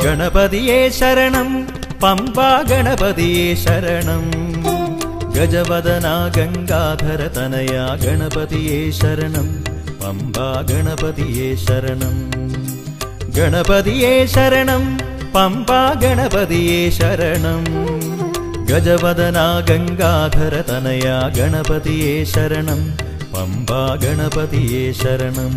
ഗണപതിയെ ശരണം പമ്പാ ഗണപതിയെ ശരണം ഗജവദന ഗംഗാധര തനയ ഗണപതിയെ ശരണം പമ്പാ ഗണപതിയെ ശരണം ഗണപതിയെ ശരണം പമ്പാ ഗണപതിയെ ശരണം ഗജവദന ഗംഗാധര തനയ ഗണപതിയെ ശരണം പമ്പാ ഗണപതിയെ ശരണം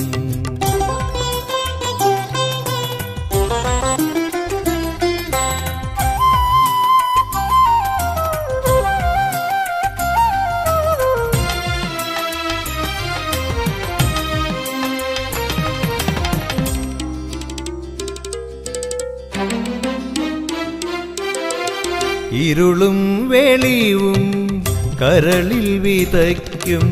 ഇരുളും വെളിവും കരളിൽ വിതയ്ക്കും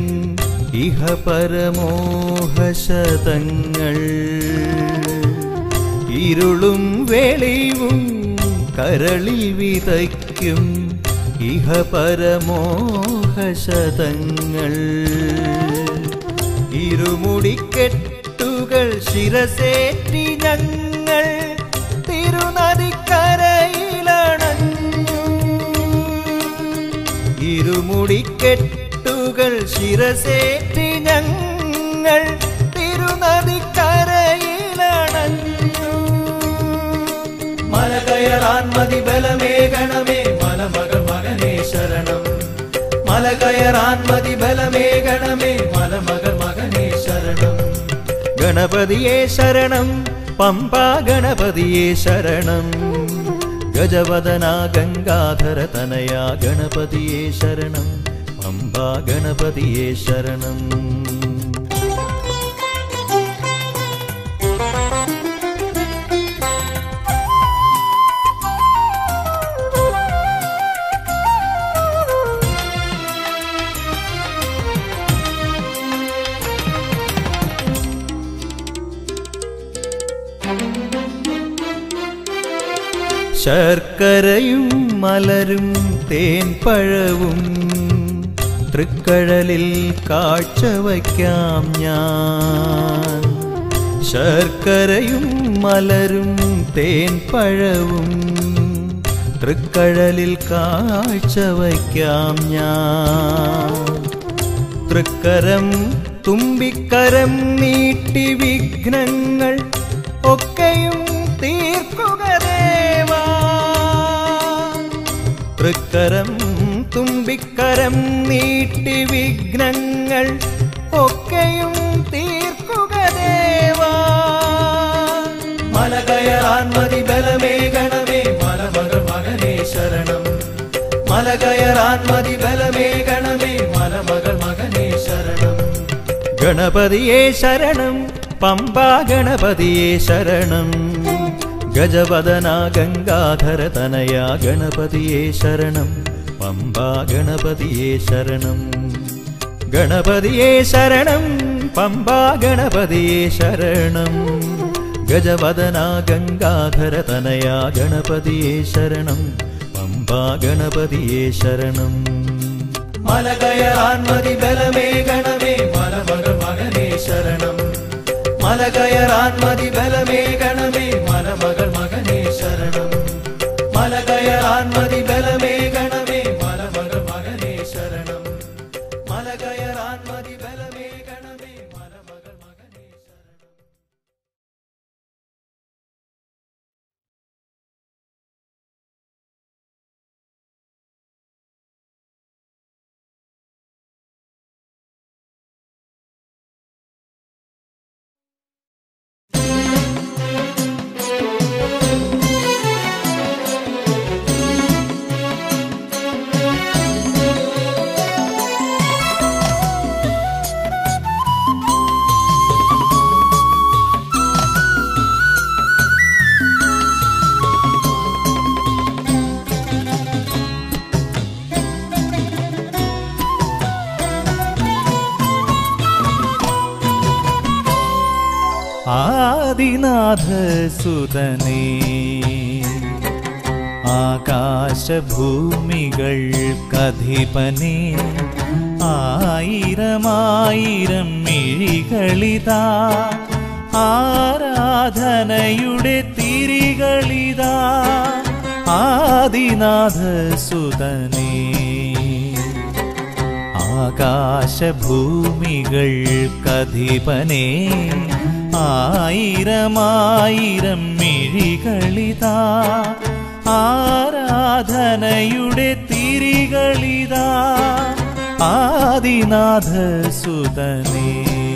ഇഹപരമോഹശതങ്ങൾ ഇരുളും വെളിവും കരളിൽ വിതയ്ക്കും ഇഹപരമോഹശതങ്ങൾ ഇരുമുടിക്കെട്ടുകൾ ശിരസേറ്റി ഞങ്ങൾ തിരുനദിക്കരയിലണഞ്ഞു ഇരുമുടിക്കെട്ടുകൾ ശിരസേറ്റി ഞങ്ങൾ തിരുനദിക്കരയിലണഞ്ഞു മല കയറാൻ മതി ബലമേകണമേ മലമകൾ മകനേ ശരണം മല കയറാൻ മതി ബലമേകണമേ മലമകൾ മകനേ ശരണം ഗണപതിയെ ശരണം പമ്പാ ഗണപതിയെ ശരണം ഗജവദന ഗംഗാധര തനയ ഗണപതിയെ ശരണം പമ്പാ ഗണപതിയെ ശരണം ശർക്കരയും മലരും തേൻപഴവും തൃക്കഴലിൽ കാഴ്ചവയ്ക്കാം ഞാൻ ശർക്കരയും മലരും തേൻപഴവും തൃക്കഴലിൽ കാഴ്ചവയ്ക്കാം ഞാൻ തൃക്കരം തുമ്പിക്കരം നീട്ടി വിഘ്നങ്ങൾ ഒക്കെയും തീർക്കുക ദേവാ തൃക്കരം തുമ്പിക്കരം നീട്ടി വിഘ്നങ്ങൾ ഒക്കെയും തീർക്കുക ദേവാ മല കയറാൻ മതി ബലമേകണമേ മലമകൾ മകനേ ശരണം മല കയറാൻ മതി ബലമേകണമേ മലമകൾ മകനേ ശരണം ഗണപതിയെ ശരണം പമ്പാ ഗണപതിയെ ശരണം ഗജവദന ഗംഗാധര തനയ ഗണപതിയെ ശരണം പമ്പാ ഗണപതിയെ ശരണം ഗണപതിയെ ശരണം പമ്പാ ഗണപതിയെ ശരണം ഗജവദന ഗംഗാധര തനയ ഗണപതിയെ ശരണം പമ്പാ ഗണപതിയെ ശരണം മല കയറാൻ മതി ബലമേ ഗണമേ മലമകൾ മകനേ ശരണം മല കയറാൻ മതി ബലമേ ഗണമേ മലമകൾ മകനേ ശരണം മല കയറാൻ മതി ബലമേ ഗണമേ മലമകൾ മകനേ ശരണം മല കയറാൻ മതി ബലമേ ഗണമേ മലമകൾ മകനേ ശരണം ആദിനാഥസുതനേ ആകാശഭൂമികൾ കധിപനേ ആയിരമായിരം മിഴികളിതാ ആരാധനയുടെ തിരികളിതാ ആദിനാഥ സുതനേ ആകാശഭൂമികൾക്കധിപനേ ആയിരമായിരം മിഴികളിതാ ആരാധനയുടെ തിരികളിതാ ആദിനാഥ സുതനേ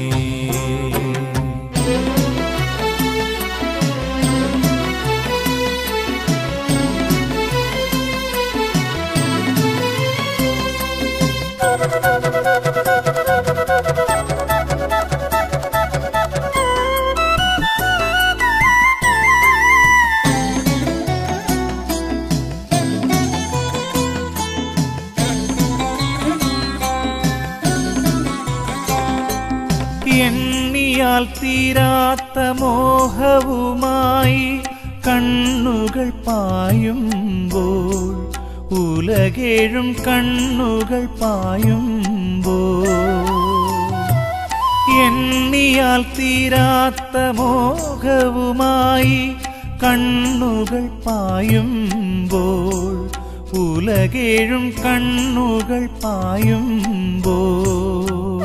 എണ്ണിയാൽ തീരാത്ത മോഹവുമായി കണ്ണുകൾ പായുമ്പോൾ ഉലകേഴും കണ്ണുകൾ പായുമ്പോൾ എണ്ണിയാൽ തീരാത്ത മോഹവുമായി കണ്ണുകൾ പായുമ്പോൾ ഉലകേഴും കണ്ണുകൾ പായുമ്പോൾ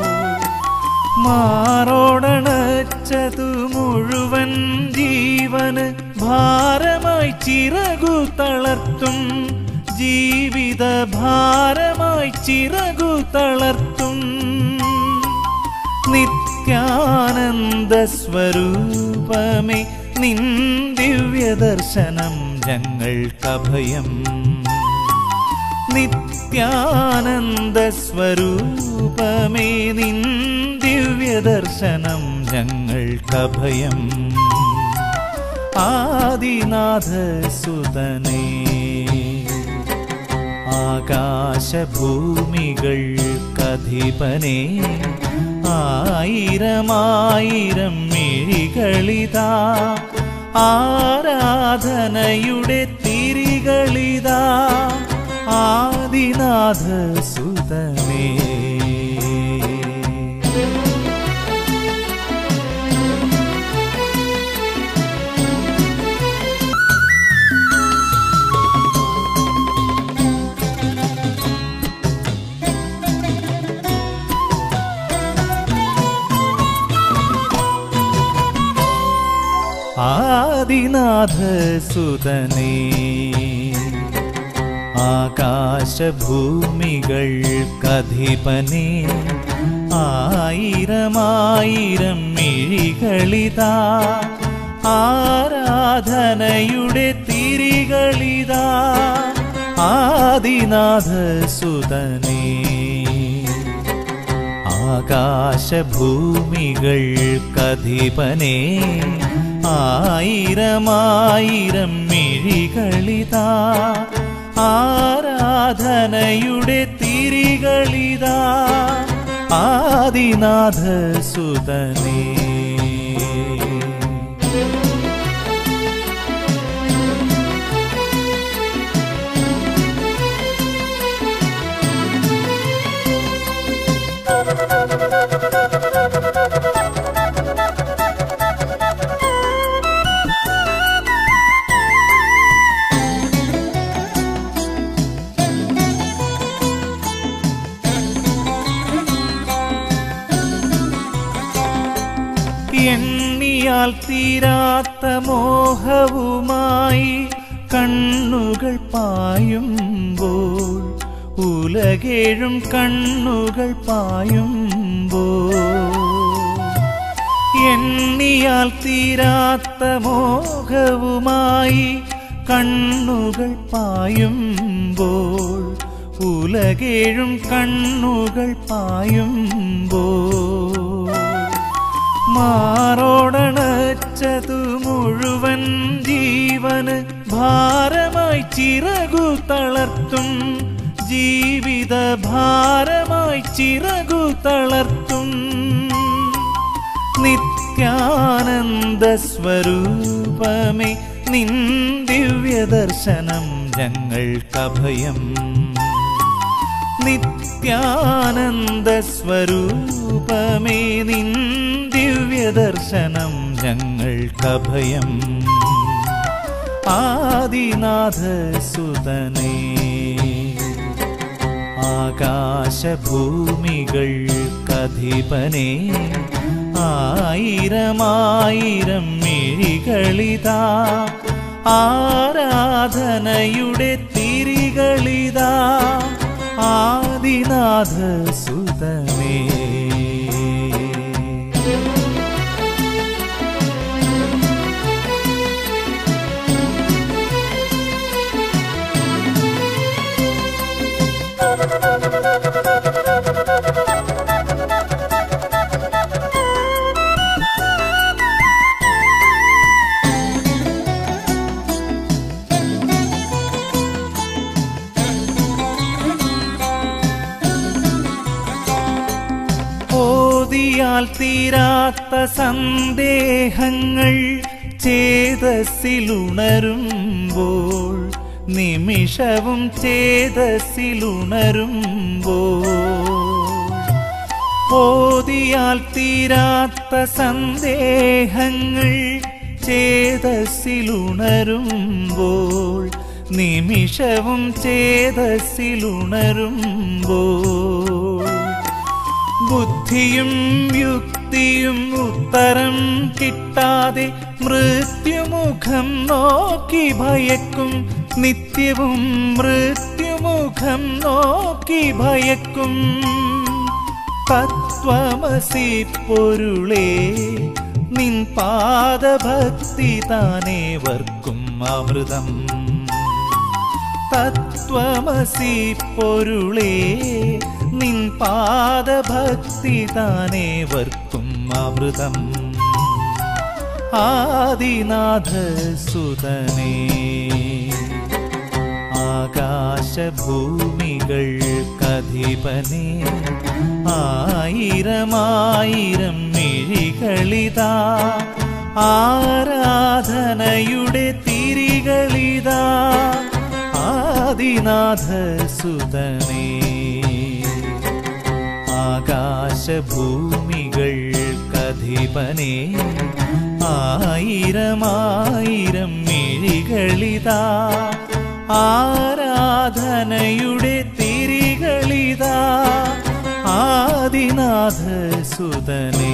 മാറോടണച്ചതു മുഴുവൻ ജീവന് ഭാരമായി ചിറകു തളർത്തും ജീവിത ഭാരമായി ചിറകു തളർത്തും നിത്യാനന്ദ സ്വരൂപമേ നിൻ ദിവ്യദർശനം ഞങ്ങൾക്കഭയം നിത്യാനന്ദ സ്വരൂപമേ നിൻ ദിവ്യദർശനം ഞങ്ങൾക്കഭയം ആദിനാഥ സുതനേ ആകാശഭൂമികൾക്കധിപനേ ആയിരമായിരം മിഴികളിതാ ആരാധനയുടെ തിരികളിതാ ആദിനാഥ സുതനേ ആദിനാഥ സുതനേ ആകാശഭൂമികൾക്കധിപനേ ആയിരമായിരം മിഴികളിതാ ആരാധനയുടെ തിരികളിതാ ആദിനാഥ സുതനേ ആകാശഭൂമികൾക്കധിപനേ ആയിരമായിരം മിഴികളിതാ ആരാധനയുടെ തിരികളിതാ ആദിനാഥ സുതനേ എണ്ണിയാൽ തീരാത്ത മോഹവുമായി കണ്ണുകൾ പായുമ്പോൾ ഉലകേഴും കണ്ണുകൾ പായുമ്പോൾ എണ്ണിയാൽ തീരാത്ത മോഹവുമായി കണ്ണുകൾ പായുമ്പോൾ ഉലകേഴും കണ്ണുകൾ പായുമ്പോൾ മാറോടണച്ചതു മുഴുവൻ ജീവന് ഭാരമായി ചിറകു തളർത്തും ജീവിത ഭാരമായി ചിറകു തളർത്തും നിത്യാനന്ദ സ്വരൂപമേ നിൻ ദിവ്യദർശനം ഞങ്ങൾക്കഭയം നിത്യാനന്ദ സ്വരൂപമേ നിൻ ദിവ്യദർശനം ഞങ്ങൾക്കഭയം ആദിനാഥ സുതനേ ആകാശഭൂമികൾക്കധിപനേ ആയിരമായിരം മിഴികളിതാ ആരാധനയുടെ തിരികളിതാ ആദിനാഥ സുതനേ ഓതിയാൽ തീരാത്ത സന്ദേഹങ്ങൾ ചേതസ്സിലുണരുമ്പോൾ നിമിഷവും ചേതസ്സിലുണരുമ്പോൾ ഓതിയാൽ തീരാത്ത സന്ദേഹങ്ങൾ ചേതസ്സിലുണരുമ്പോൾ നിമിഷവും ചേതസ്സിലുണരുമ്പോൾ ബുദ്ധിയും യുക്തിയും ഉത്തരം കിട്ടാതെ മൃത്യുമുഖം നോക്കി ഭയക്കും നിത്യവും മൃത്യുമുഖം നോക്കി ഭയക്കും തത്വമസി പൊരുളേ നിൻ പാദഭക്തി താനേവർക്കും അമൃതം തത്വമസി പൊരുളേ നിൻ പാദഭക്തി താനേവർക്കും അമൃതം ആദിനാഥ സുതനേ ആകാശഭൂമികൾക്കധിപനേ ആയിരമായിരം മിഴികളിതാ ആരാധനയുടെ തിരികളിതാ ആദിനാഥ സുതനേ ആകാശഭൂമികൾക്കധിപനേ ആയിരമായിരം മിഴികളിതാ ആരാധനയുടെ തിരികളിതാ ആദിനാഥ സുതനേ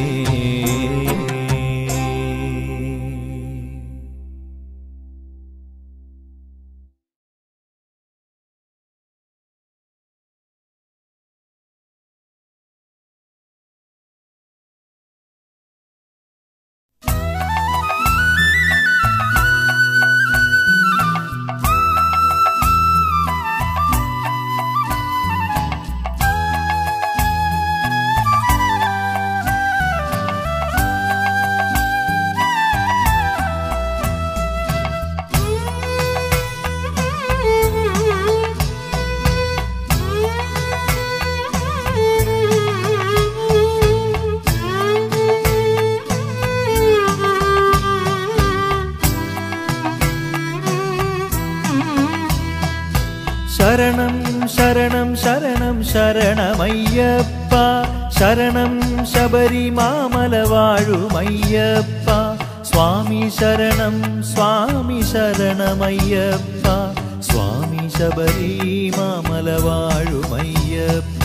ശരണം ശരണം ശരണം ശരണമയ്യപ്പ ശരണം ശബരിമാമല വാഴുമയ്യപ്പ സ്വാമി ശരണം സ്വാമി ശരണമയ്യപ്പ സ്വാമി ശബരിമാമല വാഴുമയ്യപ്പ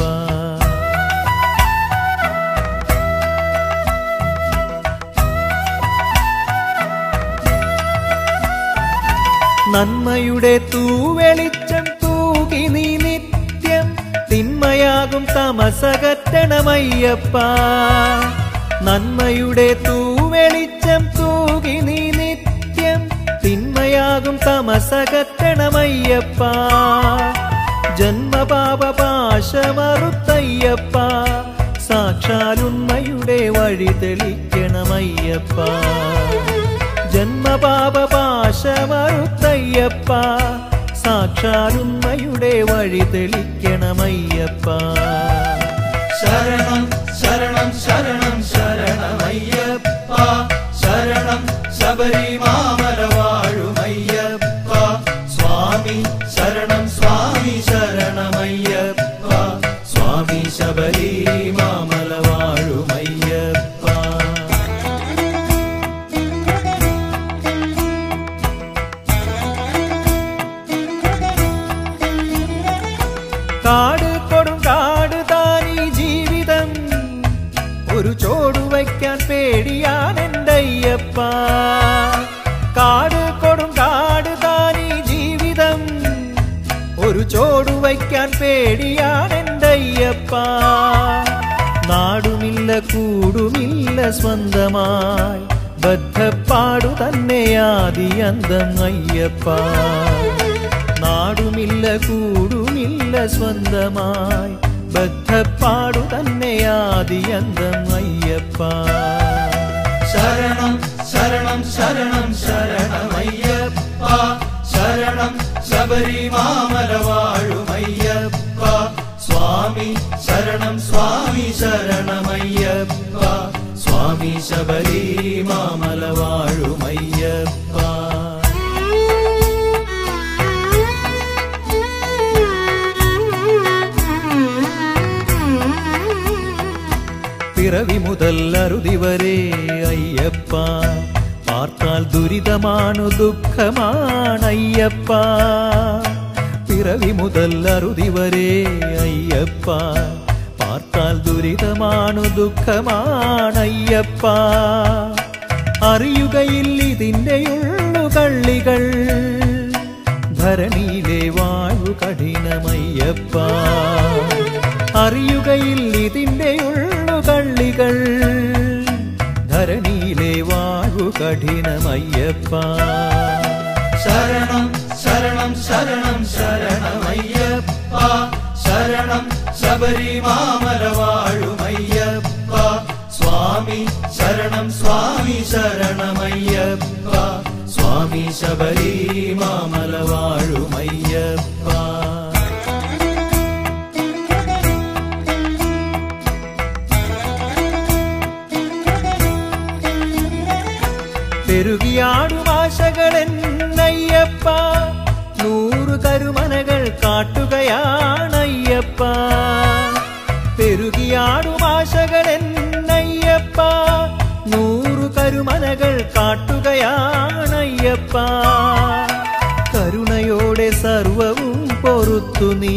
നന്മയുടെ തൂവെളിച്ചം തൂകി നീ നിത്യം തിന്മയാകും തമസകറ്റണമയ്യപ്പ നന്മയുടെ തൂവെളിച്ചം തൂകി നീ നിത്യം തിന്മയാകും തമസകറ്റണമയ്യപ്പ ജന്മപാപ പാശമറുത്തയ്യപ്പ സാക്ഷാലുണ്മയുടെ വഴി തെളിക്കണമയ്യപ്പ ജന്മപാപ പാശമറുത്തയ്യപ്പ സാക്ഷാലുണ്മയുടെ വഴി തെളിക്കണമയ്യപ്പ ശരണം ശരണം ശരണം ശരണമയ്യപ്പ ശരണം ശബരിമാമല വാഴുമയ്യപ്പ സ്വാമി ശരണം സ്വാമി ശരണമയ്യപ്പ സ്വാമി ശബരിമാമല വാഴുമയ്യപ്പ കാട് കൊടുങ്കാട് താനീ ജീവിതം ഒരു ചോടു വയ്ക്കാൻ പേടിയാണ് എൻ്റെ അയ്യപ്പ കാട് കൊടുങ്കാട് താനീ ജീവിതം ഒരു ചോടു വയ്ക്കാൻ പേടിയാണ് എൻ്റെ അയ്യപ്പ നാടുമില്ല കൂടുമില്ല സ്വന്തമായി ബദ്ധപ്പാടു തന്നെയാദി അന്തം അയ്യപ്പ നാടുമില്ല കൂടുമില്ല സ്വന്തമായി ബദ്ധപ്പാടു തന്നെയാദി അന്തം അയ്യപ്പ ശരണം ശരണം ശരണം ശരണമയ്യപ്പ ശരണം ശബരിമാമല വാഴുമയ്യപ്പ സ്വാമി ശരണം സ്വാമി ശരണമയ്യപ്പ സ്വാമി ശബരിമാമല വാഴുമയ്യപ്പ പിറവി മുതൽ അറുതി വരെ അയ്യപ്പ പാർത്താൽ ദുരിതമാണു ദുഃഖമാണ് അയ്യപ്പ പിറവി മുതൽ അറുതി വരെ അയ്യപ്പ പാർത്താൽ ദുരിതമാണു ദുഃഖമാണ് അയ്യപ്പ അറിയുകയിൽ ഇതിൻ്റെയുള്ളു കള്ളികൾ ധരണിയിലെ വാഴു കഠിനമയ്യപ്പ അറിയുകയിൽ ഇതിൻ്റെയുള്ളു കള്ളികൾ ധരണിയിലെ വാഴു കഠിനമയ്യപ്പ ശരണം ശരണം ശരണം ശരണമയ്യപ്പ ശരണം ശബരിമാമല വാഴുമയ്യപ്പ സ്വാമി ശരണം സ്വാമി ശരണമയ്യപ്പ സ്വാമി ശബരിമാമല വാഴുമയ്യപ്പ പെരുകിയാടും ആശകളെന്നയ്യപ്പ നൂറു കരുമനകൾ കാട്ടുകയാണയ്യപ്പ പെരുകിയാടും ആശകളെന്നയ്യപ്പ നൂറു കരുമനകൾ കാട്ടുകയാണയ്യപ്പ കരുണയോടെ സർവവും പൊറുത്തു നീ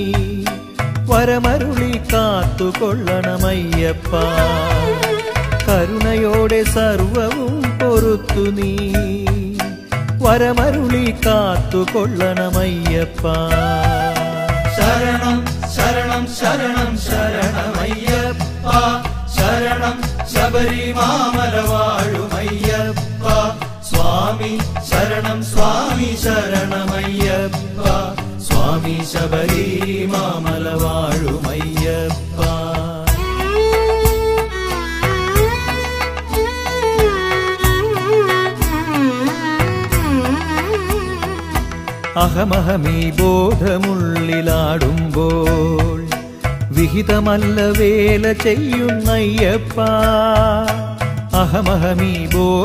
വരമരുളി കാത്തുകൊള്ളണമയ്യപ്പ കരുണയോടെ സർവവും പൊറുത്തു നീ വരമരുളി കാത്തുകൊള്ളണമയ്യപ്പ ശരണം ശരണം ശരണം ശരണമയ്യപ്പ ശരണം ശബരിമാമല വാഴുമയ്യപ്പ സ്വാമി ശരണം സ്വാമി ശരണമയ്യപ്പ സ്വാമി ശബരിമാമല വാഴുമയ്യപ്പ അഹമഹമീ ബോധമുള്ളിലാടുമ്പോൾ വിഹിതമല്ല വേല ചെയ്യുന്നയ്യപ്പ അഹമഹമീ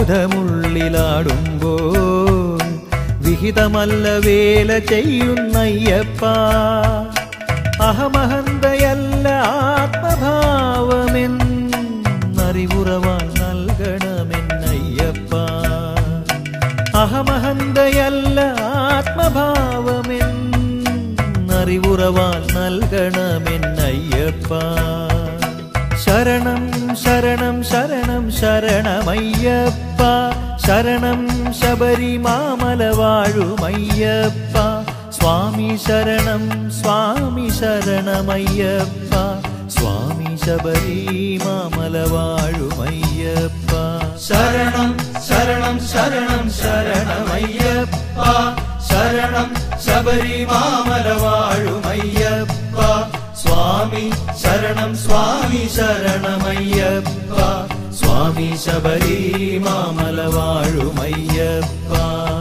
ബോധമുള്ളിലാടുമ്പോൾ വിഹിതമല്ല വേല ചെയ്യുന്നയ്യപ്പ അഹമഹന്തയല്ല ആത്മഭാവമെന്നറിവുറവാൻ നൽകണമെന്നയ്യപ്പ അഹമഹന്തയല്ല ആത്മഭാവമെന്നറിവുറവാൽ നൽകണമെന്നയ്യപ്പ ശരണം ശരണം ശരണം ശരണമയ്യപ്പ ശരണം ശബരിമാമല വാഴുമയ്യപ്പ സ്വാമി ശരണം സ്വാമി ശരണമയ്യപ്പ സ്വാമി ശബരിമാമല വാഴുമയ്യപ്പ ശരണം ശരണം ശരണം ശരണമയ്യപ്പ ശരണം ശബരിമാമല വാഴുമയ്യപ്പ സ്വാമി ശരണം സ്വാമി ശരണമയ്യപ്പ സ്വാമി ശബരിമാമല വാഴുമയ്യപ്പ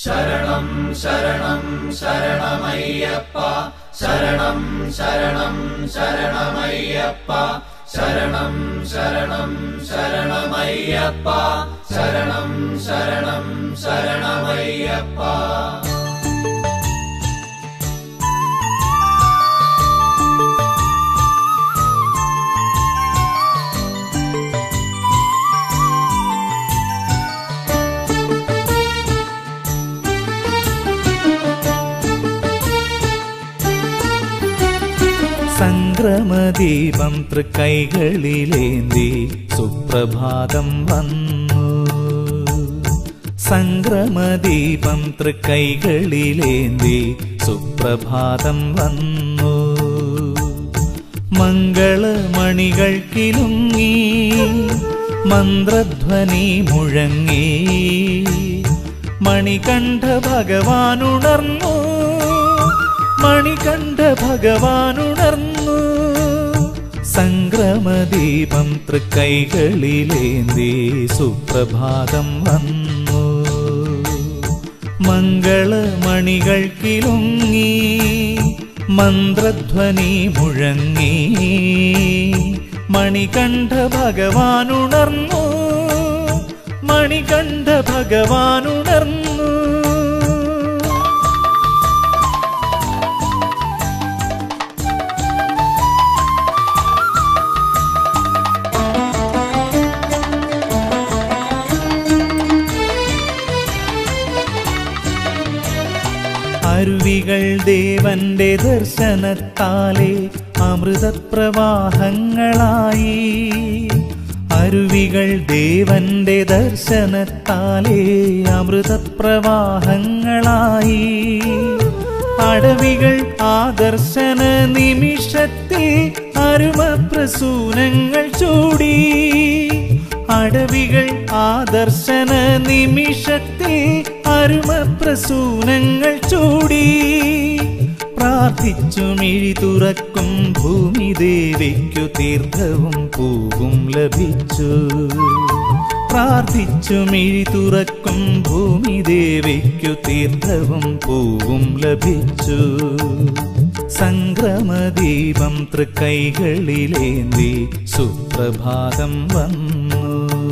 ശരണം ശരണം ശരണമയ്യപ്പ ശരണം ശരണം ശരണമയ്യപ്പ ശരണം ശരണം ശരണമയ്യപ്പ ശരണം ശരണം ശരണമയ്യപ്പ സംക്രമദീപം തൃക്കൈകളിലേന്തി സുപ്രഭാതം വന്നു സംക്രമദീപം തൃക്കൈകളിലേന്തി സുപ്രഭാതം വന്നു മംഗളമണികൾ കിലുങ്ങി മന്ത്രധ്വനി മുഴങ്ങി മണികണ്ഠ ഭഗവാനുണർന്നു മണികണ്ഠ ഭഗവാനുണർന്നു സംക്രമദീപം തൃക്കൈകളിലേന്തി സുപ്രഭാതം വന്നു മംഗളമണികൾ കിലുങ്ങി മന്ത്രധ്വനി മുഴങ്ങി മണികണ്ഠ ഭഗവാനുണർന്നു മണികണ്ഠ ഭഗവാനുണർന്നു അരുവികൾ ദേവന്റെ ദർശനത്താലെ അമൃതപ്രവാഹങ്ങളായി അരുവികൾ ദേവന്റെ ദർശനത്താലെ അമൃതപ്രവാഹങ്ങളായി അടവികൾ ആദർശന നിമിഷത്തിൽ അരുമപ്രസൂനങ്ങൾ ചൂടി അടവികൾ ആദർശന നിമിഷത്തിൽ അരുമപ്രസൂനങ്ങൾ ചൂടി പ്രാർത്ഥിച്ചു മിഴി തുറക്കും ഭൂമി ദേവിക്കു തീർത്ഥവും പൂവും ലഭിച്ചു പ്രാർത്ഥിച്ചു മിഴി തുറക്കും ഭൂമി ദേവിക്കു തീർത്ഥവും പൂവും ലഭിച്ചു സംക്രമദീപം തൃക്കൈകളിലേന്തി സുപ്രഭാതം വന്നു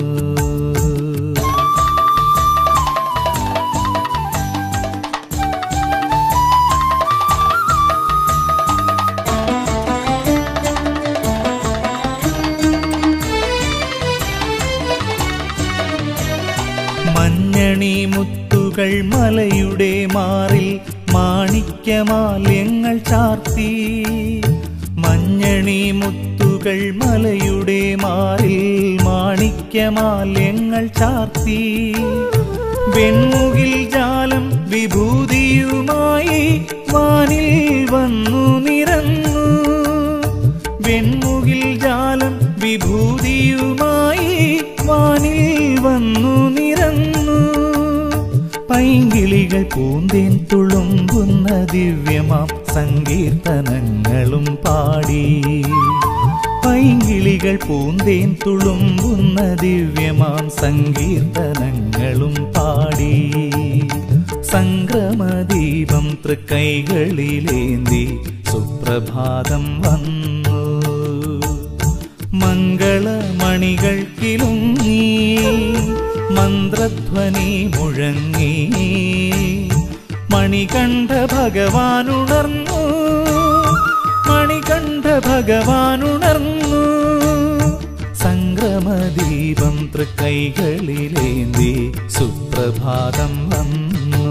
മഞ്ഞണി മുത്തുകൾ മലയുടെ മാറിൽ മാണിക്യമാല്യങ്ങൾ ചാർത്തി മഞ്ഞണി മുത്തുകൾ മലയുടെ മാറിൽ മാണിക്യമാല്യങ്ങൾ ചാർത്തി വെൺമുകിൽ ജാലം വിഭൂതിയുമായി വാനിൽ വന്നു നിരന്നു വെൺമുകിൽ ജാലം വിഭൂതിയുമായി വാനിൽ വന്നു നിരന്നു പൈങ്കിളികൾ പൂന്തേൻ തുളുമ്പുന്ന ദിവ്യമാം സങ്കീർത്തനങ്ങളും പാടി പൈങ്കിളികൾ പൂന്തേൻ തുളുമ്പുന്ന ദിവ്യമാം സങ്കീർത്തനങ്ങളും പാടി സംക്രമദീപം തൃക്കൈകളിലേന്തി സുപ്രഭാതം വന്നു മംഗളമണികൾ കിലുങ്ങി മന്ത്രധ്വനി മുഴങ്ങി മണികണ്ഠ ഭഗവാനുണർന്നു മണികണ്ഠ ഭഗവാനുണർന്നു സംക്രമദീപം തൃക്കൈകളിലേന്തി സുപ്രഭാതം വന്നു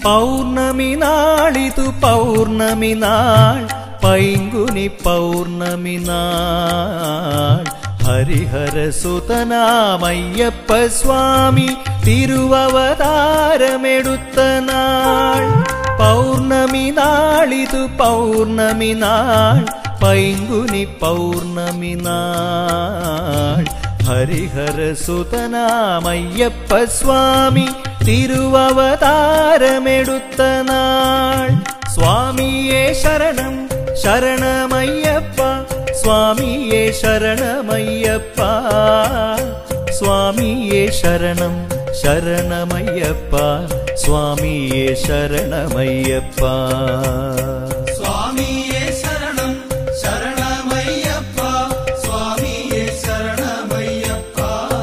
പൗർണമി നാളിതു പൗർണമി നാൾ പൈങ്കുനി പൗർണമി നാൾ ഹരിഹരസുതനാമയ്യപ്പ സ്വാമി തിരുവവതാരമെടുത്ത നാൾ പൗർണമി നാളിതു പൗർണമി നാൾ പൈങ്കുനി പൗർണമി നാൾ ഹരിഹരസുതനാമയ്യപ്പ സ്വാമി തിരുവവതാരമെടുത്ത നാൾ സ്വാമിയെ ശരണം ശരണമയ്യപ്പ സ്വാമിയെ ശരണമയ്യപ്പ സ്വാമിയെ ശരണം ശരണമയ്യപ്പ സ്വാമിയെ ശരണമയ്യപ്പ സ്വാമിയെ ശരണം ശരണമയ്യപ്പ സ്വാമിയെ ശരണമയ്യപ്പ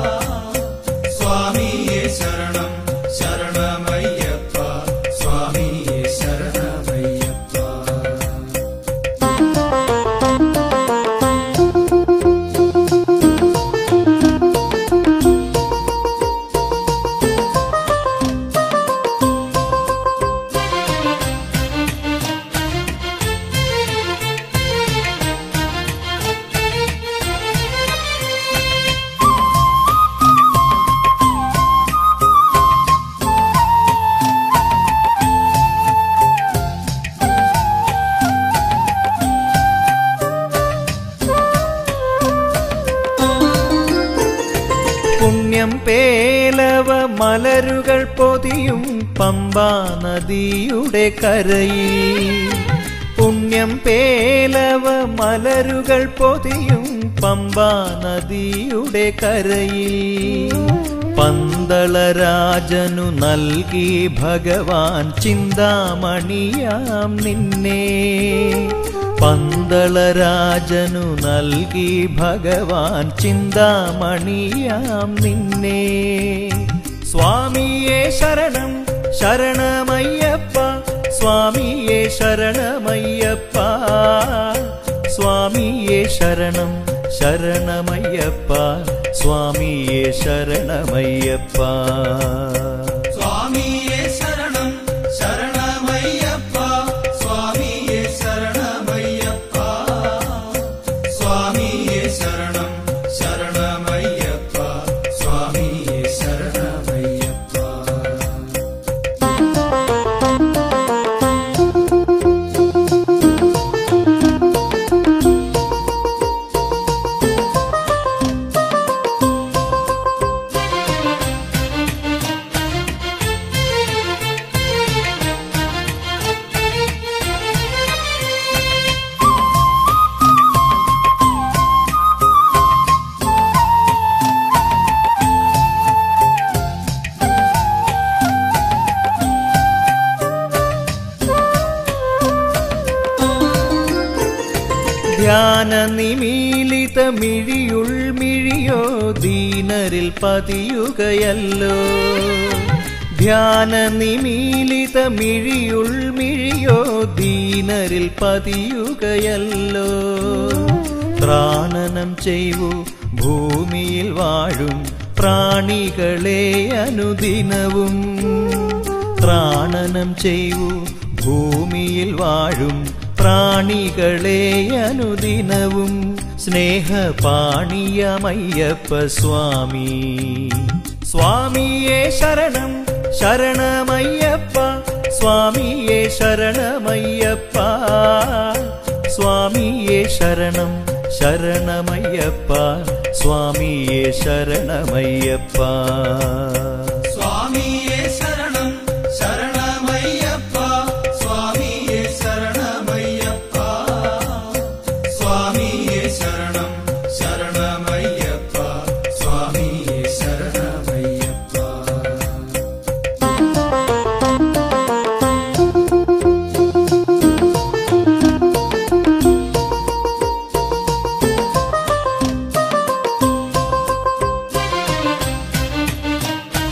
സ്വാമിയെ ശരണം ശരണമയ്യപ്പ സ്വാമിയെ ശരണമയ്യപ്പ പുണ്യം പേലവ മലരുകൾ പൊതിയും പമ്പാ നദിയുടെ കരയിൽ പുണ്യം പേലവ മലരുകൾ പൊതിയും പമ്പാ നദിയുടെ കരയിൽ പന്തളരാജനു നൽകി ഭഗവാൻ ചിന്താമണിയാം നിന്നെ പന്തളരാജനു നൽകി ഭഗവാൻ ചിന്താമണിയാം നിന്നെ സ്വാമിയെ ശരണം ശരണമയ്യപ്പ സ്വാമിയെ ശരണമയ്യപ്പ സ്വാമിയെ ശരണം ശരണമയ്യപ്പ സ്വാമിയെ ശരണമയ്യപ്പ സ്വാമിയെ ശരണം ശരണമയ്യപ്പ സ്വാമിയെ ശരണമയ്യപ്പ സ്വാമിയെ ശരണം ശരണമയ്യപ്പ സ്വാമിയെ ശരണമയ്യപ്പ ധ്യാന നിമീലിത മിഴിയുൾ മിഴിയോ ദീനരിൽ പതിയുകയല്ലോ ധ്യാന നിമീലിത മിഴിയുൾ മിഴിയോ ദീനരിൽ പതിയുകയല്ലോ ത്രാണനം ചെയ്വു ഭൂമിയിൽ വാഴും പ്രാണികളെ അനുദിനവും ത്രാണനം ചെയ്വു ഭൂമിയിൽ വാഴും പ്രാണികളെ അനുദിനവും സ്നേഹപാണീയമയ്യപ്പ സ്വാമി സ്വാമിയെ ശരണം ശരണമയ്യപ്പ സ്വാമിയെ ശരണമയ്യപ്പ സ്വാമിയെ ശരണം ശരണമയ്യപ്പ സ്വാമിയെ ശരണമയ്യപ്പ സ്വാമിയെ ശരണം ശരണമയ്യപ്പ സ്വാമിയെ ശരണമയ്യപ്പ സ്വാമിയെ ശരണം ശരണമയ്യപ്പ സ്വാമിയെ ശരണമയ്യപ്പ ും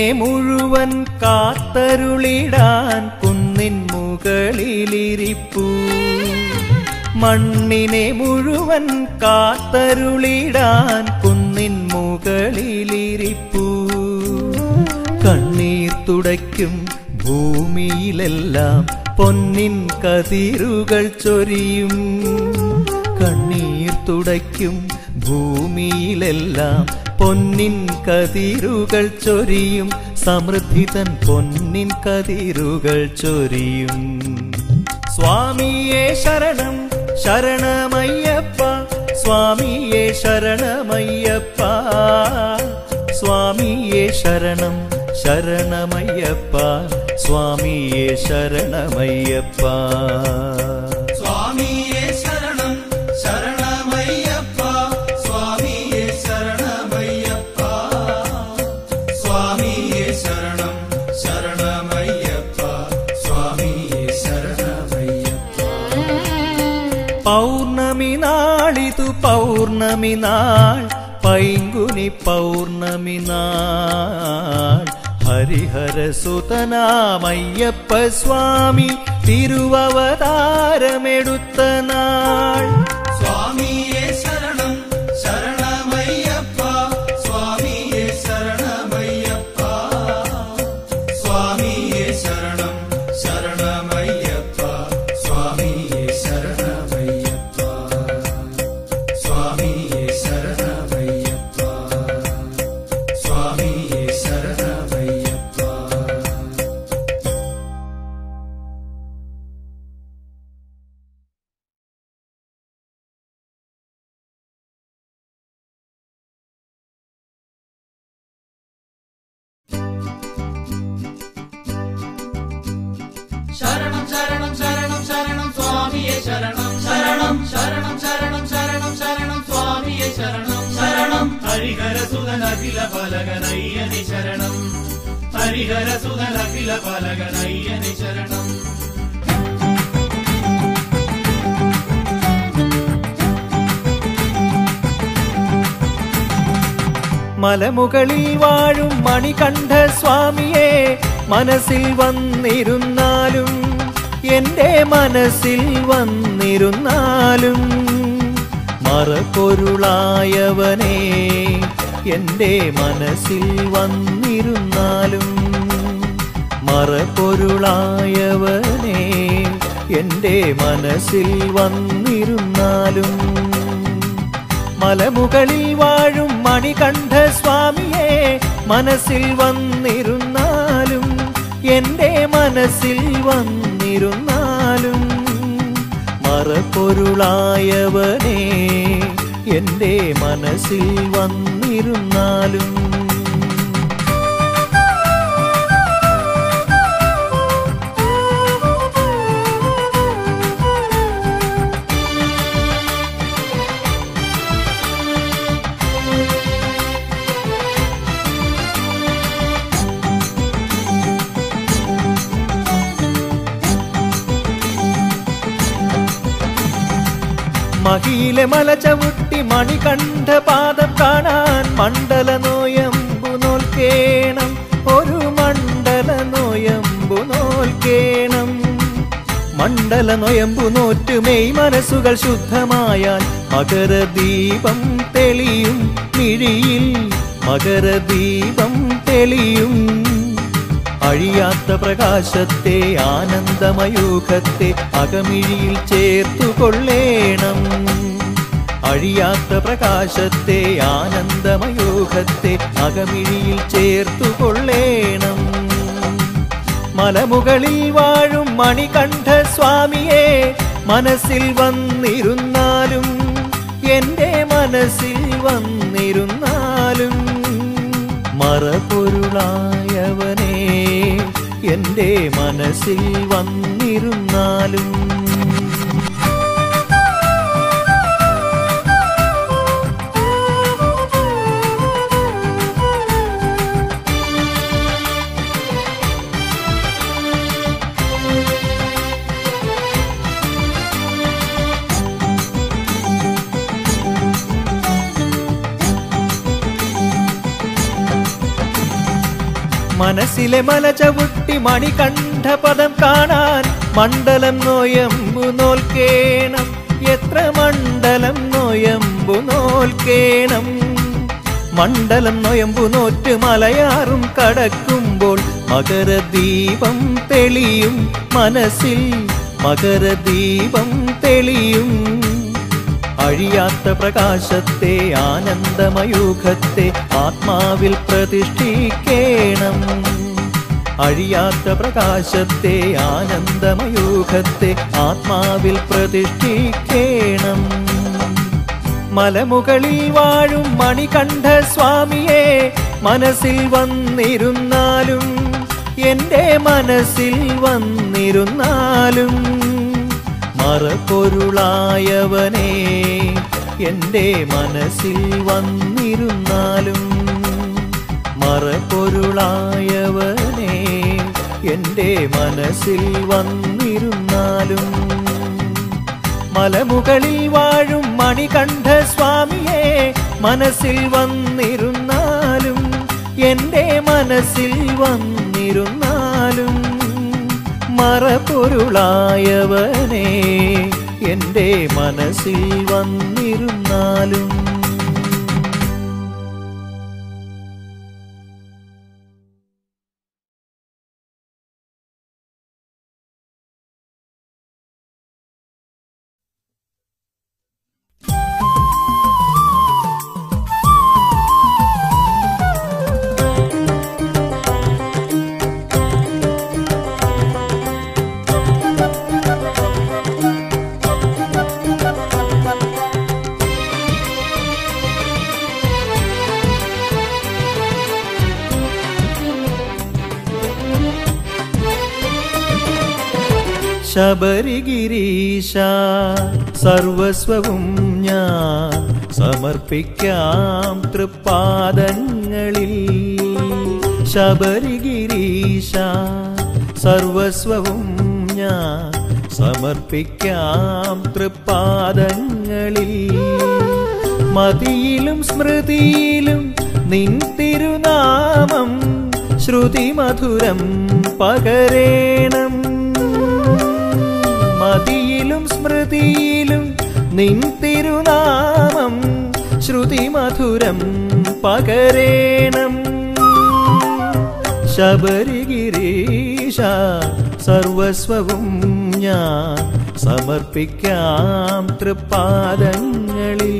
മുഴുവൻ കാത്തരുളിടാൻ കുന്നിൻ മുകളിലിരിപ്പൂ മണ്ണിനെ മുഴുവൻ കാത്തരുളിടാൻ കുന്നിൻ മുകളിലിരിപ്പൂ കണ്ണീർ തുടയ്ക്കും ഭൂമിയിലെല്ലാം പൊന്നിൻ കതിരുകൾ ചൊരിയും കണ്ണീർ തുടയ്ക്കും ഭൂമിയിലെല്ലാം പൊന്നിൻ കതിരുകൾ ചൊരിയും സമൃദ്ധിതൻ പൊന്നിൻ കതിരുകൾ ചൊരിയും സ്വാമിയേ ശരണം ശരണമയ്യപ്പ സ്വാമിയേ ശരണമയ്യപ്പ സ്വാമിയേ ശരണം ശരണമയ്യപ്പ സ്വാമിയേ ശരണമയ്യപ്പ സ്വാമിയേ ശരണം ശരണമയ്യപ്പ സ്വാമിയേ ശരണമയ്യപ്പ സ്വാമിയേ ശരണം ശരണമയ്യപ്പ സ്വാമിയേ ശരണമയ്യപ്പ പൗർണമി നാളിതു പൗർണമി നാൾ പൈങ്കുനി പൗർണമി നാൾ ഹരിഹരസുതനാമയ്യപ്പ സ്വാമി തിരുവവതാരമെടുത്ത നാൾ സ്വാമിയേ ശരണം ശരണമയ്യപ്പ സ്വാമിയേ ശരണമയ്യപ്പ സ്വാമിയേ ശരണം ശരണമയ്യപ്പ സ്വാമിയേ ശരണമയ്യപ്പ സ്വാമിയേ ശരണമയ്യപ്പ സ്വാമിയേ ശരണമയ്യപ്പ ശരണം ശരണം ശരണം ശരണം സ്വാമിയെ ശരണം ശരണം ശരണം ശരണം ശരണം ശരണം സ്വാമിയെ ശരണം ശരണം ഹരിഹര സുതൻ അഖില ഫലകനയ്യനി ശരണം ഹരിഹര സുതൻ അഖില ഫലകനയ്യനി ശരണം മലമുകളിൽ വാഴും മണികണ്ഠ സ്വാമിയെ മനസ്സിൽ വന്നിരുന്നാലും എന്റെ മനസ്സിൽ വന്നിരുന്നാലും മറപ്പൊരുളായവനെ എന്റെ മനസ്സിൽ വന്നിരുന്നാലും മറപ്പൊരുളായവനെ എന്റെ മനസ്സിൽ വന്നിരുന്നാലും മലമുകളിൽ വാഴും മണികണ്ഠ സ്വാമിയെ മനസ്സിൽ വന്നിരുന്നാലും എന്റെ മനസ്സിൽ വന്നിരുന്നാലും മറപ്പൊരുളായവനെ എന്റെ മനസ്സിൽ വന്നിരുന്നാലും മഹിയിലെ മല ചവിട്ടി മണികണ്ഠ പാദം കാണാൻ മണ്ഡല നോയമ്പു നോൽക്കേണം ഒരു മണ്ഡല നോയമ്പു നോൽക്കേണം മണ്ഡല നൊയമ്പു നോറ്റ് മെയ് മനസ്സുകൾ ശുദ്ധമായാൽ മകരദീപം തെളിയും മിഴിയിൽ മകരദീപം തെളിയും അഴിയാത്ത പ്രകാശത്തെ ആനന്ദമയൂഖത്തെ അകമിഴിയിൽ ചേർത്തു കൊള്ളേണം അഴിയാത്ത പ്രകാശത്തെ ആനന്ദമയൂഖത്തെ അകമിഴിയിൽ ചേർത്തു കൊള്ളേണം മലമുകളിൽ വാഴും മണികണ്ഠ സ്വാമിയെ മനസ്സിൽ വന്നിരുന്നാലും എന്റെ മനസ്സിൽ വന്നിരുന്നാലും മറപൊരുളായവനെ എന്റെ മനസ്സിൽ വന്നിരുന്നാലും മനസ്സിലെ മല ചവിട്ടി മണികണ്ഠ പദം കാണാൻ മണ്ഡലം നോയമ്പു നോൽക്കേണം എത്ര മണ്ഡലം നോയമ്പു നോൽക്കേണം മണ്ഡലം നൊയമ്പു നോറ്റ് മലയാറും കടക്കുമ്പോൾ മകരദീപം തെളിയും മനസ്സിൽ മകരദീപം തെളിയും അഴിയാത്ത പ്രകാശത്തെ ആനന്ദമയൂഖത്തെ ആത്മാവിൽ പ്രതിഷ്ഠിക്കേണം അഴിയാത്ത പ്രകാശത്തെ ആനന്ദമയൂഖത്തെ ആത്മാവിൽ പ്രതിഷ്ഠിക്കേണം മലമുകളിൽ വാഴും മണികണ്ഠ സ്വാമിയെ മനസ്സിൽ വന്നിരുന്നാലും എന്റെ മനസ്സിൽ വന്നിരുന്നാലും മറപ്പൊരുളായവനെ എന്റെ മനസ്സിൽ വന്നിരുന്നാലും മറപ്പൊരുളായവനെ എന്റെ മനസ്സിൽ വന്നിരുന്നാലും മലമുകളിൽ വാഴും മണികണ്ഠ സ്വാമിയെ മനസ്സിൽ വന്നിരുന്നാലും എന്റെ മനസ്സിൽ വന്നിരുന്നാലും മറപൊരുളായവനെ എന്റെ മനസ്സിൽ വന്നിരുന്നാലും ശബരിഗിരീശ സർവസ്വവും ഞാൻ സമർപ്പിക്കാം തൃപ്പാദങ്ങളിൽ ശബരിഗിരീശ സർവസ്വവും ഞാൻ സമർപ്പിക്കാം തൃപ്പാദങ്ങളിൽ മതിയിലും സ്മൃതിയിലും നിൻ തിരുനാമം ശ്രുതിമധുരം പകരേണം മതിയിലും സ്മൃതിയിലും നിൻ തിരുനാമം ശ്രുതിമധുരം പകരേണം ശബരിഗിരീശ സർവസ്വവും ഞാൻ സമർപ്പിക്കാം തൃപ്പാദങ്ങളിൽ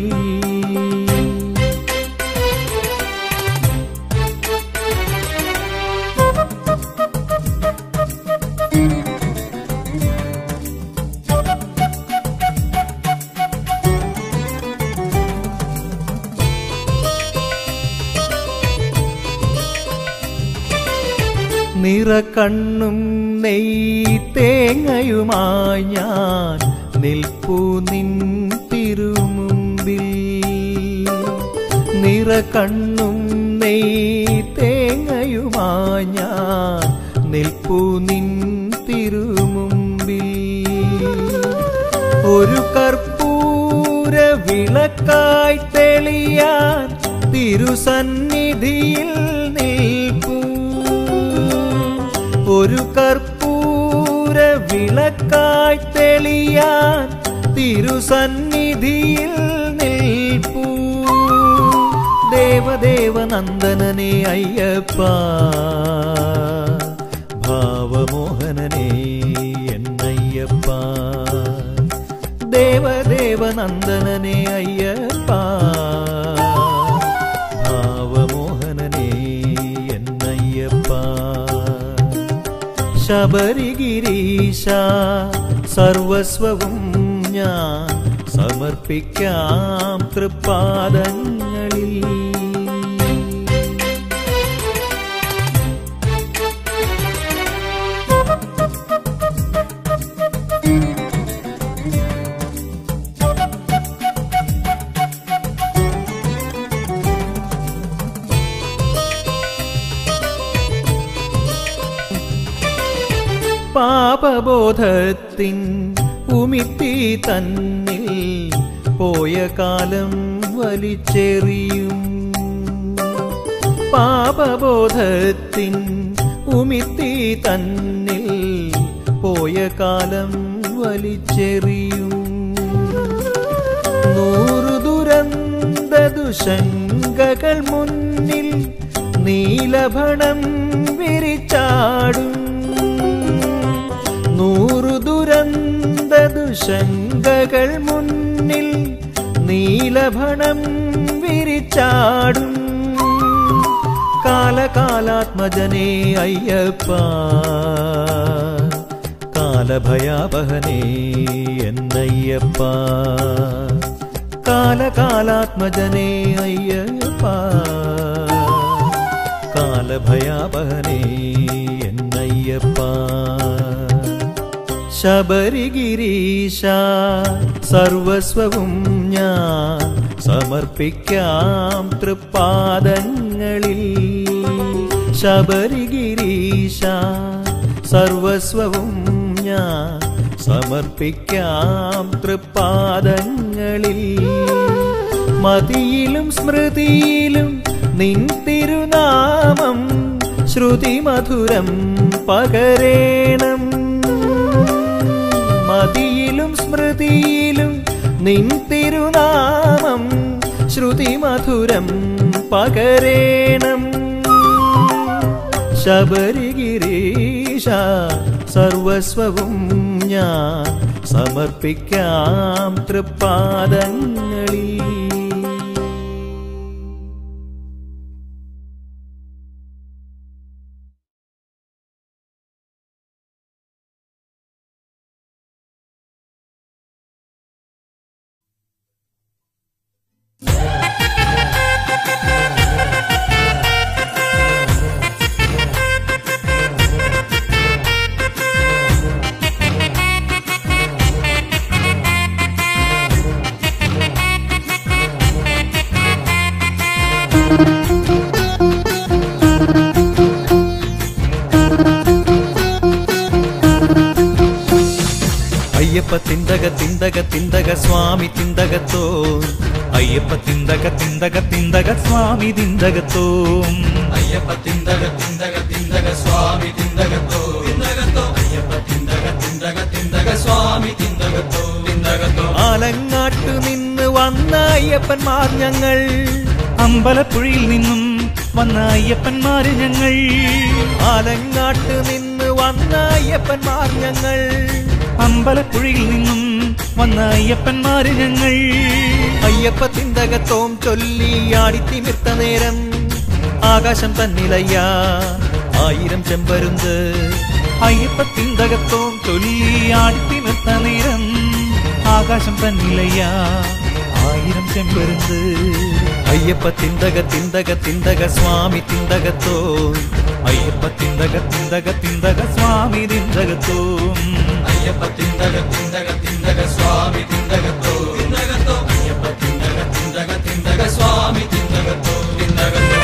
നിറകണ്ണും നെയ് തേങ്ങയുമായി ഞാൻ നിൽപ്പു നിൻ തിരുമുമ്പിൽ നിറകണ്ണും നെയ് തേങ്ങയുമായി ഞാൻ നിൽപ്പു നിൻ തിരുമുമ്പിൽ ഒരു കർപ്പൂര വിളക്കായി തെളിയാൻ തിരുസന്നിധിയിൽ നിൽപ്പൂ ഒരു കർപ്പൂര വിളക്കായി തെളിയാൻ തിരുസന്നിധിയിൽ നിൽപ്പൂ ദേവദേവനന്ദനനെ അയ്യപ്പ ഭാവമോഹനനെ എന്നയ്യപ്പ ദേവദേവനന്ദനനെ അയ്യപ്പ ഭാവമോഹനനെ എന്നയ്യപ്പ ശബരിഗിരീശ സർവസ്വവും ഞാൻ സമർപ്പിക്കാം തൃപ്പാദങ്ങളിൽ പാപബോധത്തിൻ ഉമിത്തി തന്നിൽ പോയ കാലം വലിച്ചെറിയും പാപബോധത്തിൻ ഉമിത്തി തന്നിൽ പോയ കാലം വലിച്ചെറിയും നൂറു ദുരന്ത ദുശങ്കകൾ മുന്നിൽ നീലഭണം വിരിച്ചാടും നൂറു ദുരന്ത ദുശങ്കകൾ മുന്നിൽ നീലഭണം വിരിച്ചാടും കാലകാലാത്മജനേ അയ്യപ്പ കാലഭയാപഹനേ എന്നയ്യപ്പ കാലകാലാത്മജനേ അയ്യപ്പ കാലഭയാപഹനേ എന്നയ്യപ്പ ശബരിഗിരീശ സർവസ്വവും ഞാൻ സമർപ്പിക്കാം തൃപ്പാദങ്ങളിൽ ശബരിഗിരീശ സർവസ്വവും ഞാൻ സമർപ്പിക്കാം തൃപ്പാദങ്ങളിൽ മതിയിലും സ്മൃതിയിലും നിൻ തിരുനാമം ശ്രുതിമധുരം പകരേണം മതിയിലും സ്മൃതിയിലും നിൻ തിരുനാമം ശ്രുതിമധുരം പകരേണം ശബരിഗിരീശ സർവസ്വവും ഞാൻ സമർപ്പിക്കാം തൃപ്പാദങ്ങളിൽ അയ്യപ്പ തിന്തക തിന്തക തിന്തക സ്വാമി തിന്തകത്തോ അയ്യപ്പ തിന്തക തിന്തക തിന്തക സ്വാമി തിന്തകത്തോ അയ്യപ്പ തിന്തക തിന്തക തിന്തക സ്വാമി തിന്തകത്തോ തിന്തകത്തോ അയ്യപ്പ തിന്തക തിന്തക തിന്തക സ്വാമി തിന്തകത്തോ തിന്തകത്തോ ആലങ്ങാട്ടു നിന്ന് വന്ന അയ്യപ്പന്മാർ ഞങ്ങൾ അമ്പലപ്പുഴയിൽ നിന്നും വന്ന അയ്യപ്പന്മാര് ഞങ്ങൾ ആലങ്ങാട്ടു നിന്ന് വന്ന അയ്യപ്പന്മാർ ഞങ്ങൾ അമ്പലപ്പുഴയിൽ നിന്നും വന്ന അയ്യപ്പന്മാര് ഞങ്ങൾ അയ്യപ്പ തിന്തകത്തോം ചൊല്ലി ആടിത്തിമിർത്ത നേരം ആകാശം തന്നിലയ്യ ആയിരം ചെമ്പരുന്ത് അയ്യപ്പ തിന്തകത്തോം ചൊല്ലി ആടിത്തി നിർത്ത നേരം ആകാശം തന്നിലയ്യ ആയിരം ചെമ്പരുന്ത് അയ്യപ്പ തിന്തക തിന്തക തിന്തക സ്വാമി തിന്തകത്തോ അയ്യപ്പ തിന്തക തിന്തക തിന്തക സ്വാമി തിന്തകത്തോ അയ്യപ്പ തിന്തക തിന്തക തിന്തക സ്വാമി തിന്തകത്തോ തിന്തകത്തോ അയ്യപ്പ തിന്തക തിന്തക തിന്തക സ്വാമി തിന്തകത്തോ തിന്തകത്തോ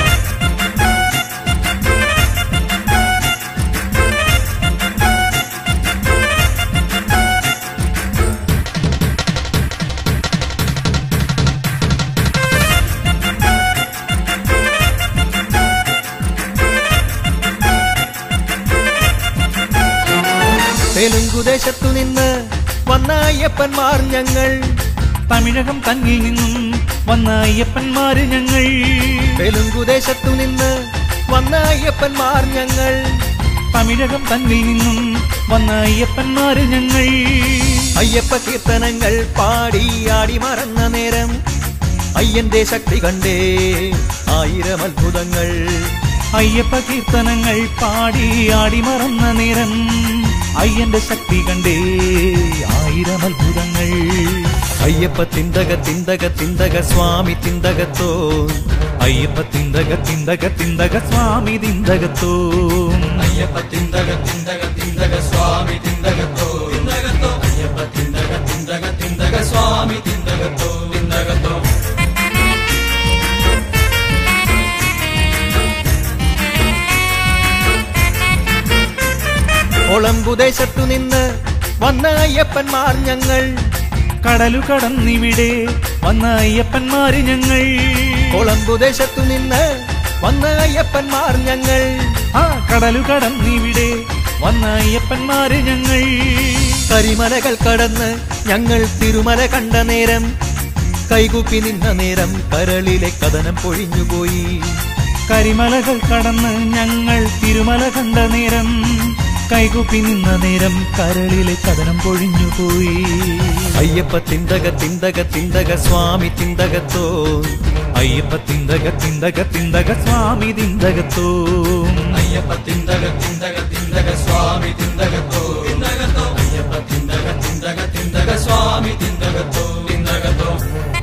തെലുങ്കുദേശത്തു നിന്ന് വന്ന അയ്യപ്പന്മാർ ഞങ്ങൾ തമിഴകം തന്നിൽ നിന്നും വന്ന അയ്യപ്പന്മാര് ഞങ്ങൾ തെലുങ്കുദേശത്തു നിന്ന് വന്ന അയ്യപ്പന്മാർ ഞങ്ങൾ തമിഴകം തന്നിൽ നിന്നും വന്ന അയ്യപ്പന്മാര് ഞങ്ങൾ അയ്യപ്പ കീർത്തനങ്ങൾ പാടി ആടി മറന്ന നേരം അയ്യന്റെ ശക്തി കണ്ടേ ആയിരം അത്ഭുതങ്ങൾ അയ്യപ്പ കീർത്തനങ്ങൾ പാടി ആടി മറന്ന നേരം അയ്യന്റെ ശക്തി കണ്ടേ ആയിരം അത്ഭുതങ്ങൾ അയ്യപ്പ തിന്തക തിന്തക തിന്തക സ്വാമി തിന്തകത്തോ അയ്യപ്പ തിന്തക തിന്തക തിന്തക സ്വാമി തിന്തകത്തോ അയ്യപ്പ തിന്തക തിന്തക തിന്തക സ്വാമി തിന്തകത്തോ തിന്തകത്തോ അയ്യപ്പ തിന്തക തിന്തക തിന്തക സ്വാമി തിന്തകത്തോ തിന്തകത്തോ ഒളമ്പുദേശത്തു നിന്ന് വന്ന അയ്യപ്പന്മാർ ഞങ്ങൾ കടലു കടന്നിവിടെ വന്ന അയ്യപ്പന്മാര് ഞങ്ങൾ ഒളമ്പുദേശത്തു നിന്ന് വന്ന അയ്യപ്പന്മാർ ഞങ്ങൾ ആ കടലു കടന്നിവിടെ വന്ന അയ്യപ്പന്മാര് ഞങ്ങൾ കരിമലകൾ കടന്ന് ഞങ്ങൾ തിരുമല കണ്ട നേരം കൈകൂപ്പി നിന്ന നേരം കരളിലെ കഥനം പൊഴിഞ്ഞുപോയി കരിമലകൾ കടന്ന് ഞങ്ങൾ തിരുമല കണ്ട നേരം കൈകൂപ്പി നിന്ന നേരം കരളിലെ കഥനം പൊഴിഞ്ഞുപോയി അയ്യപ്പ തിന്തക തിന്തക തിന്തക സ്വാമി തിന്തകത്തോ അയ്യപ്പ തിന്തക തിന്തക തിന്തക സ്വാമി തിന്തകത്തോ അയ്യപ്പ തിന്തക തിന്തക തിന്തക സ്വാമി തിന്തകത്തോ തിന്തകത്തോ അയ്യപ്പ തിന്തക തിന്തക തിന്തക സ്വാമി തിന്തകത്തോ തിന്തകത്തോ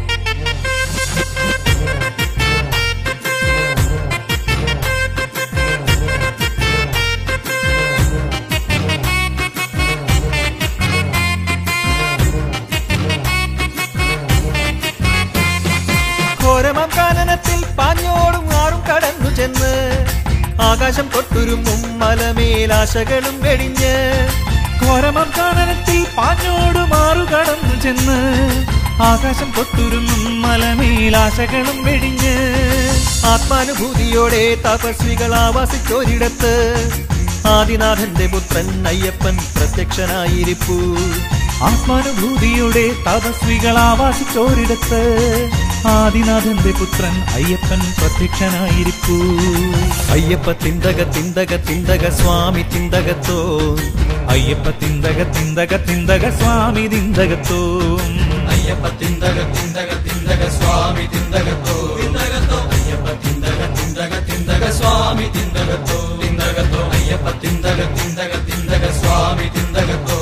ഘോരമാം കാനനത്തിൽ പാഞ്ഞോടും ആറും കടന്നു ചെന്ന് ആകാശം തൊട്ടുരുമ്മും മലമേലാശകളും വെടിഞ്ഞ് ഘോരമം കാനനത്തിൽ പാഞ്ഞോട് മാറു കടന്നു ചെന്ന് ആകാശം തൊട്ടുരുന്നും മലമേലാശകളും വെടിഞ്ഞ് ആത്മാനുഭൂതിയോടെ തപസ്വികൾ ആവാസിച്ചൊരിടത്ത് ആദിനാഥന്റെ പുത്രൻ അയ്യപ്പൻ പ്രത്യക്ഷനായിരിപ്പൂ ആത്മാനുഭൂതിയുടെ തപസ്വികൾ ആവാസിച്ചോരിടത്ത് ആദിനാഥന്റെ പുത്രൻ അയ്യപ്പൻ പ്രത്യക്ഷനായിരിക്കൂ അയ്യപ്പ തിന്തക തിന്തക തിന്തക സ്വാമി തിന്തകത്തോ അയ്യപ്പ തിന്തക തിന്തക തിന്തക സ്വാമി തിന്തകത്തോ അയ്യപ്പ തിന്തക തിന്തക തിന്തക സ്വാമി തിന്തകത്തോ തിന്തകത്തോ അയ്യപ്പ തിന്തക തിന്തക തിന്തക സ്വാമി തിന്തകത്തോ തിന്തകത്തോ അയ്യപ്പ തിന്തക തിന്തക തിന്തക സ്വാമി തിന്തകത്തോ